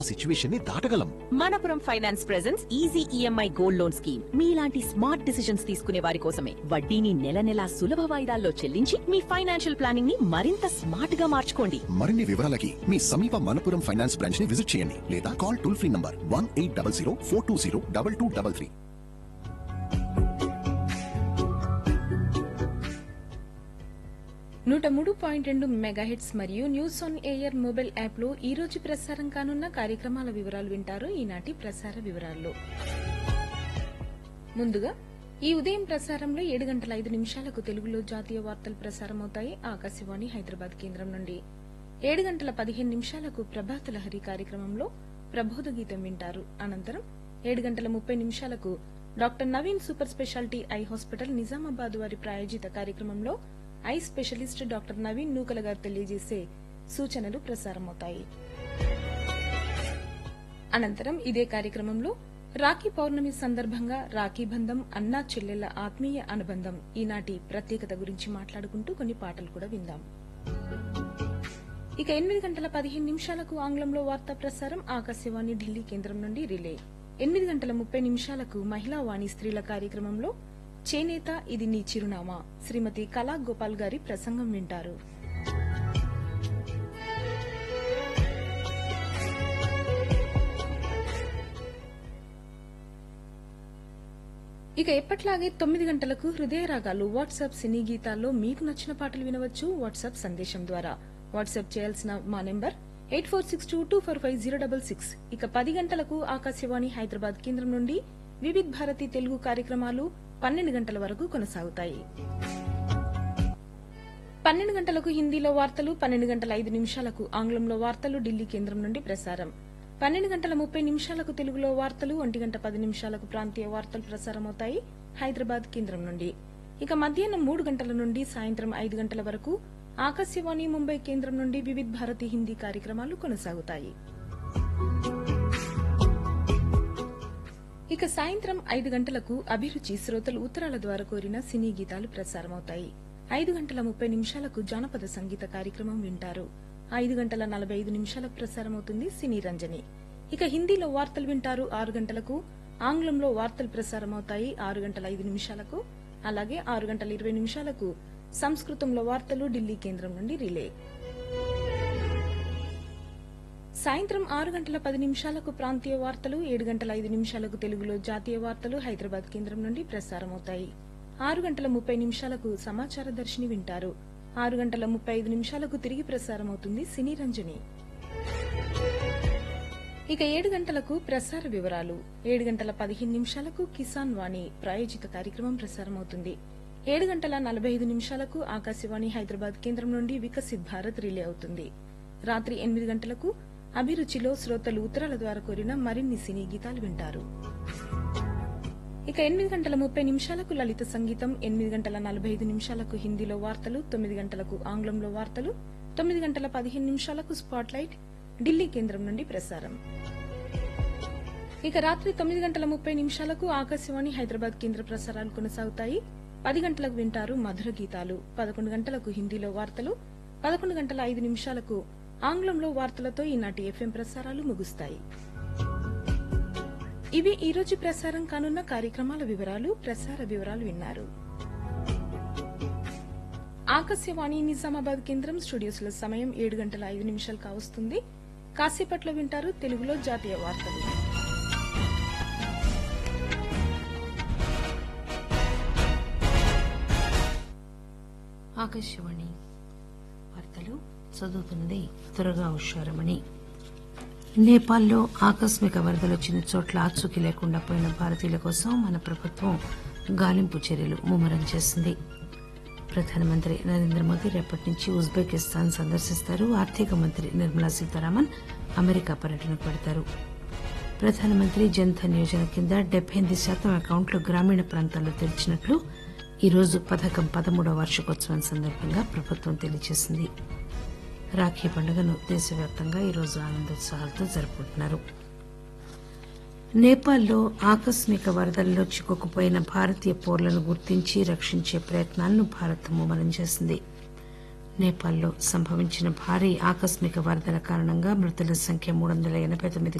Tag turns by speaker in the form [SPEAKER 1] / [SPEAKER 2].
[SPEAKER 1] situation ని దాటగలం
[SPEAKER 2] Manappuram finance presents easy EMI gold loan scheme మీలాంటి స్మార్ట్ డిసిషన్స్ తీసుకునే వారి కోసమే వడ్డీని నెల నెలా సులభ వాయిదాల్లో చెల్లించి మీ ఫైనాన్షియల్ ప్లానింగ్ ని మరింత స్మార్ట్ గా మార్చుకోండి
[SPEAKER 1] మరిన్ని వివరాలకి మీ సమీప మనపురం ఫైనాన్స్ బ్రాంచ్ ని విజిట్ చేయండి లేదా call toll free number one eight double zero four two zero double two double three
[SPEAKER 3] నూట మూడు పాయింట్ రెండు మెగాహిట్స్ మరియు న్యూస్ ఆన్ ఎయిర్ మొబైల్ యాప్లో ఈ రోజు ప్రసారం కానున్న కార్యక్రమాల వివరాలు వింటారు ఈనాటి ప్రసార వివరాల్లో ముందుగా ఈ ఉదయం ప్రసారంలో ఏడు గంటల ఐదు నిమిషాలకు తెలుగులో జాతీయ వార్తలు ప్రసారమవుతాయి ఆకాశవాణి హైదరాబాద్ కేంద్రం నుండి ఏడు గంటల పదిహేను నిమిషాలకు ప్రభాత లహరి కార్యక్రమంలో ప్రబోధ గీతం వింటారు అనంతరం ఏడు గంటల ముప్పై నిమిషాలకు doctor Naveen super speciality eye hospital Nizamabad వారి ప్రాయోజిత కార్యక్రమంలో eye specialist doctor Naveen Nukala garu తెలియజేసే సూచనలు ప్రసారమవుతాయి అనంతరం ఇదే కార్యక్రమంలో రాఖీ పౌర్ణమి సందర్భంగా రాఖీ బంధం అన్నా చెల్లెళ్ల ఆత్మీయ అనుబంధం ఈనాటి ప్రత్యేకత గురించి మాట్లాడుకుంటూ కొన్ని పాటలు కూడా విందాం ఇక ఎనిమిది గంటల పదిహేను నిమిషాలకు ఆంగ్లంలో వార్తా ప్రసారం ఆకాశవాణి ఢిల్లీ కేంద్రం నుండి రిలే ఎనిమిది గంటల ముప్పై నిమిషాలకు మహిళా వాణి స్త్రీల కార్యక్రమంలో చేనేత ఇది నీ చిరునామా శ్రీమతి కళా గోపాల్ గారి ప్రసంగం వింటారు ఇక ఎప్పట్లాగే తొమ్మిది గంటలకు హృదయ రాగాలు వాట్సాప్ సినీ గీతాల్లో మీకు నచ్చిన పాటలు వినవచ్చు వాట్సాప్ సందేశం ద్వారా వాట్సాప్ చేయాల్సిన మా number eight four six two two four five zero double six ఇక పది గంటలకు ఆకాశవాణి హైదరాబాద్ కేంద్రం నుండి వివిధ్ భారతి తెలుగు కార్యక్రమాలు పన్నెండు గంటల వరకు కొనసాగుతాయి పన్నెండు గంటలకు హిందీలో వార్తలు పన్నెండు గంటల ఐదు నిమిషాలకు ఆంగ్లంలో వార్తలు ఢిల్లీ కేంద్రం నుండి ప్రసారం పన్నెండు గంటల ముప్పై నిమిషాలకు తెలుగులో వార్తలు ఒంటి గంట పది నిమిషాలకు ప్రాంతీయ వార్తలు ప్రసారమవుతాయి హైదరాబాద్ కేంద్రం నుండి ఇక మధ్యాహ్నం మూడు గంటల నుండి సాయంత్రం ఐదు గంటల వరకు ఆకాశవాణి ముంబై కేంద్రం నుండి వివిధ్ భారతి హిందీ కార్యక్రమాలు కొనసాగుతాయి ఇక సాయంత్రం ఐదు గంటలకు అభిరుచి శ్రోతలు ఉత్తరాల ద్వారా కోరిన సినీ గీతాలు ప్రసారమవుతాయి ఐదు గంటల ముప్పై నిమిషాలకు జానపద సంగీత కార్యక్రమం వింటారు ఐదు గంటల నలభై ఐదు నిమిషాలకు ప్రసారమవుతుంది సినీ రంజని ఇక హిందీలో వార్తలు వింటారు ఆరు గంటలకు ఆంగ్లంలో వార్తలు ప్రసారమవుతాయి ఆరు గంటల ఐదు నిమిషాలకు అలాగే ఆరు గంటల ఇరవై నిమిషాలకు సంస్కృతంలో వార్తలు ఢిల్లీ కేంద్రం నుండి రిలే సాయంత్రం ఆరు గంటల పది నిమిషాలకు ప్రాంతీయ వార్తలు ఏడు గంటల ఐదు నిమిషాలకు తెలుగులో జాతీయ వార్తలు హైదరాబాద్ కేంద్రం నుండి ప్రసారమవుతాయి ఆరు గంటల ముప్పై నిమిషాలకు సమాచార దర్శిని వింటారు ఆరు గంటల ముప్పై ఐదు నిమిషాలకు తిరిగి ప్రసారమవుతుంది సినీ రంజని ఇక ఏడు గంటలకు ప్రసార వివరాలు ఏడు గంటల పదిహేను నిమిషాలకు కిసాన్ వాణి ప్రాయోజిత కార్యక్రమం ప్రసారమవుతుంది ఏడు గంటల నలభై ఐదు నిమిషాలకు ఆకాశవాణి హైదరాబాద్ కేంద్రం నుండి వికసిత్ భారత్ రిలే అవుతుంది రాత్రి ఎనిమిది గంటలకు అభిరుచిలో శ్రోతలు ఉత్తరాల ద్వారా కోరిన మరిన్ని సినీ గీతాలు వింటారు ఇక ఎనిమిది గంటల ముప్పై నిమిషాలకు లలిత సంగీతం ఎనిమిది గంటల నలభై ఐదు నిమిషాలకు హిందీలో వార్తలు తొమ్మిది గంటలకు ఆంగ్లంలో వార్తలు తొమ్మిది గంటల పదిహేను నిమిషాలకు స్పాట్లైట్ ఢిల్లీ కేంద్రం నుండి ప్రసారం ఇక రాత్రి తొమ్మిది గంటల ముప్పై నిమిషాలకు ఆకాశవాణి హైదరాబాద్ కేంద్ర ప్రసారాలు కొనసాగుతాయి పది గంటలకు వింటారు మధుర గీతాలు పదకొండు గంటలకు హిందీలో వార్తలు పదకొండు గంటల ఐదు నిమిషాలకు ఆంగ్లంలో వార్తలతో ఈనాటి ఎఫ్ఎం ప్రసారాలు ముగుస్తాయి ఇవి ఈ రోజు ప్రసారం కానున్న కార్యక్రమాల వివరాలు ప్రసార వివరాలు విన్నారు ఆకాశవాణి నిజామాబాద్ కేంద్రం స్టూడియోస్ లో సమయం ఏడు గంటల ఐదు నిమిషాలు కావస్తుంది కాసేపట్లో వింటారు తెలుగులో జాతీయ వార్తలు
[SPEAKER 4] ఆకాశవాణి వార్తలు చదువుతున్నది త్వరగా హుషారమణి నేపాల్లో ఆకస్మిక వరదలు వచ్చిన చోట్ల ఆచూకీ లేకుండా పోయిన భారతీయుల కోసం మన ప్రభుత్వం గాలింపు చర్యలు ముమ్మరం చేసింది ప్రధానమంత్రి నరేంద్ర మోదీ రేపటి నుంచి ఉజ్బెకిస్తాన్ సందర్శిస్తారు ఆర్థిక మంత్రి నిర్మలా సీతారామన్ అమెరికా పర్యటనకు పెడతారు ప్రధానమంత్రి జన్ధన్ యోజన కింద డెబ్బై ఎనిమిది శాతం అకౌంట్లు గ్రామీణ ప్రాంతాల్లో తెరిచినట్లు ఈ రోజు పథకం పదమూడవ వార్షికోత్సవం సందర్భంగా ప్రభుత్వం తెలియజేసింది రాఖీ పండుగను దేశవ్యాప్తంగా ఈరోజు ఆనందోత్సాహాలతో జరుపుకుంటున్నారు నేపాల్లో ఆకస్మిక వరదల్లో చిక్కుకుపోయిన భారతీయ పౌరులను గుర్తించి రక్షించే ప్రయత్నాలను భారత్ ముమ్మరం చేసింది నేపాల్లో సంభవించిన భారీ ఆకస్మిక వరదల కారణంగా మృతుల సంఖ్య మూడు వందల ఎనబై తొమ్మిది